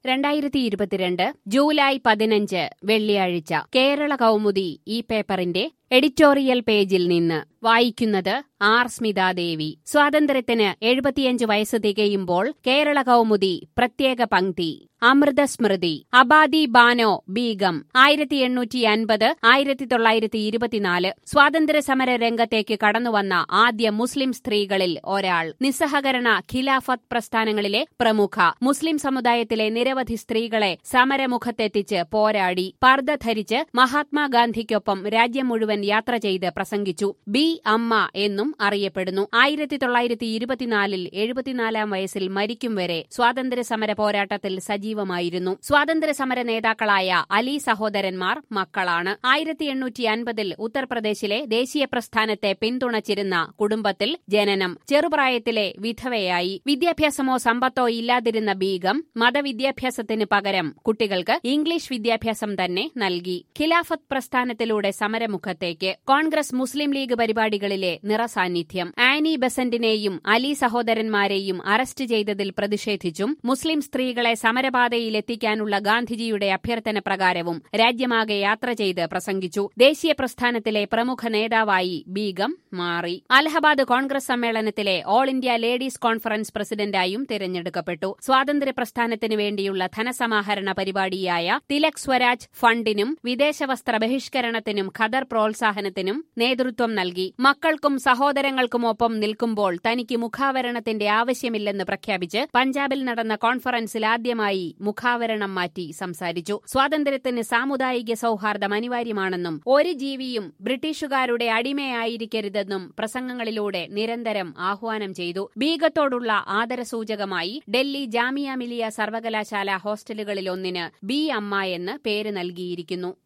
രണ്ടായിരത്തി ഇരുപത്തിരണ്ട് ജൂലൈ പതിനഞ്ച് വെള്ളിയാഴ്ച കേരള കൗമുദി ഈ പേപ്പറിന്റെ എഡിറ്റോറിയൽ പേജിൽ നിന്ന് വായിക്കുന്നത് ആർ സ്മിതാദേവി സ്വാതന്ത്ര്യത്തിന് എഴുപത്തിയഞ്ച് വയസ്സ് തികയുമ്പോൾ കേരള കൗമുദി പ്രത്യേക പങ്ക്തി അമൃതസ്മൃതി അബാദി ബാനോ ബീഗം ആയിരത്തി എണ്ണൂറ്റി അൻപത് ആയിരത്തി തൊള്ളായിരത്തി ഇരുപത്തിനാല് സ്വാതന്ത്ര്യ സമര രംഗത്തേക്ക് കടന്നുവന്ന ആദ്യ മുസ്ലിം സ്ത്രീകളിൽ ഒരാൾ നിസ്സഹകരണ ഖിലാഫത്ത് പ്രസ്ഥാനങ്ങളിലെ പ്രമുഖ മുസ്ലിം സമുദായത്തിലെ നിരവധി സ്ത്രീകളെ സമരമുഖത്തെത്തിച്ച് പോരാടി പർദ്ദ ധരിച്ച് മഹാത്മാഗാന്ധിക്കൊപ്പം രാജ്യം മുഴുവൻ യാത്ര ചെയ്ത് പ്രസംഗിച്ചു ബി അമ്മ എന്നും അറിയപ്പെടുന്നു ആയിരത്തി തൊള്ളായിരത്തി ഇരുപത്തിനാലിൽ എഴുപത്തിനാലാം വയസ്സിൽ മരിക്കും വരെ സ്വാതന്ത്ര്യ സമര പോരാട്ടത്തിൽ സജീവമായിരുന്നു സ്വാതന്ത്ര്യ സമര നേതാക്കളായ അലി സഹോദരന്മാർ മക്കളാണ് ആയിരത്തി എണ്ണൂറ്റി അൻപതിൽ ഉത്തർപ്രദേശിലെ ദേശീയ പ്രസ്ഥാനത്തെ പിന്തുണച്ചിരുന്ന കുടുംബത്തിൽ ജനനം ചെറുപ്രായത്തിലെ വിധവയായി വിദ്യാഭ്യാസമോ സമ്പത്തോ ഇല്ലാതിരുന്ന ബീഗം മതവിദ്യാഭ്യാസത്തിന് പകരം കുട്ടികൾക്ക് ഇംഗ്ലീഷ് വിദ്യാഭ്യാസം തന്നെ നൽകി ഖിലാഫത്ത് പ്രസ്ഥാനത്തിലൂടെ സമരമുഖത്തേക്ക് കോൺഗ്രസ് മുസ്ലിം ലീഗ് പരിപാടികളിലെ നിറസാന്നിധ്യം ആനി ബസന്റിനെയും അലി സഹോദരന്മാരെയും അറസ്റ്റ് ചെയ്തതിൽ പ്രതിഷേധിച്ചും മുസ്ലിം സ്ത്രീകളെ സമരപാതയിൽ എത്തിക്കാനുള്ള ഗാന്ധിജിയുടെ അഭ്യർത്ഥന പ്രകാരവും രാജ്യമാകെ യാത്ര ചെയ്ത് പ്രസംഗിച്ചു ദേശീയ പ്രസ്ഥാനത്തിലെ പ്രമുഖ നേതാവായി ബീഗം മാറി അലഹബാദ് കോൺഗ്രസ് സമ്മേളനത്തിലെ ഓൾ ഇന്ത്യ ലേഡീസ് കോൺഫറൻസ് പ്രസിഡന്റായും തിരഞ്ഞെടുക്കപ്പെട്ടു സ്വാതന്ത്ര്യ പ്രസ്ഥാനത്തിനു വേണ്ടിയുള്ള ധനസമാഹരണ പരിപാടിയായ തിലക് സ്വരാജ് ഫണ്ടിനും വിദേശ വസ്ത്ര ബഹിഷ്കരണത്തിനും ഖദർ പ്രോത്സാഹനത്തിനും നേതൃത്വം നൽകി മക്കൾക്കും സഹോദരങ്ങൾക്കുമൊപ്പം നിൽക്കുമ്പോൾ തനിക്ക് മുഖാവരണത്തിന്റെ ആവശ്യമില്ലെന്ന് പ്രഖ്യാപിച്ച് പഞ്ചാബിൽ നടന്ന കോൺഫറൻസിൽ ആദ്യമായി മുഖാവരണം മാറ്റി സംസാരിച്ചു സ്വാതന്ത്ര്യത്തിന് സാമുദായിക സൌഹാർദ്ദം അനിവാര്യമാണെന്നും ഒരു ജീവിയും ബ്രിട്ടീഷുകാരുടെ അടിമയായിരിക്കരുതെന്നും പ്രസംഗങ്ങളിലൂടെ നിരന്തരം ആഹ്വാനം ചെയ്തു ബീഗത്തോടുള്ള ആദരസൂചകമായി ഡൽഹി ജാമിയ മിലിയ സർവകലാശാല ഹോസ്റ്റലുകളിലൊന്നിന് ബി അമ്മ എന്ന് പേര് നൽകിയിരിക്കുന്നു